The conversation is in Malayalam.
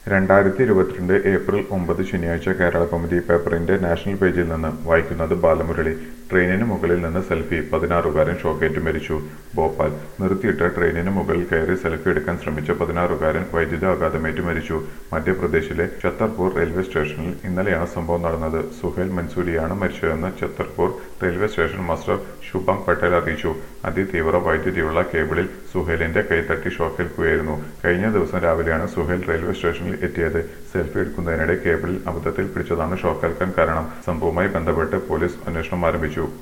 രണ്ടായിരത്തി ഇരുപത്തിരണ്ട് ഏപ്രിൽ ഒമ്പത് ശനിയാഴ്ച കേരള കൗമുദി പേപ്പറിന്റെ നാഷണൽ പേജിൽ നിന്ന് വായിക്കുന്നത് ബാലമുരളി ട്രെയിനിന് മുകളിൽ നിന്ന് സെൽഫി പതിനാറുകാരൻ ഷോക്കേറ്റ് മരിച്ചു ഭോപ്പാൽ നിർത്തിയിട്ട ട്രെയിനിന് മുകളിൽ കയറി സെൽഫി എടുക്കാൻ ശ്രമിച്ച പതിനാറുകാരൻ വൈദ്യുതാഘാതമേറ്റ് മരിച്ചു മധ്യപ്രദേശിലെ ഛത്തർപൂർ റെയിൽവേ സ്റ്റേഷനിൽ ഇന്നലെയാണ് സംഭവം നടന്നത് സുഹേൽ മൻസൂരിയാണ് മരിച്ചതെന്ന് Chhatarpur railway station master Shubham Patel അറിയിച്ചു അതിതീവ്ര വൈദ്യുതിയുള്ള കേബിളിൽ സുഹേലിന്റെ കൈത്തട്ടി ഷോക്കേൽക്കുകയായിരുന്നു കഴിഞ്ഞ ദിവസം രാവിലെയാണ് സുഹേൽ റെയിൽവേ സ്റ്റേഷനിൽ എത്തിയത് സെൽഫി എടുക്കുന്നതിനിടെ കേബിളിൽ അബദ്ധത്തിൽ പിടിച്ചതാണ് ഷോക്കേൽക്കാൻ കാരണം സംഭവവുമായി ബന്ധപ്പെട്ട് പോലീസ് അന്വേഷണം ആരംഭിച്ചു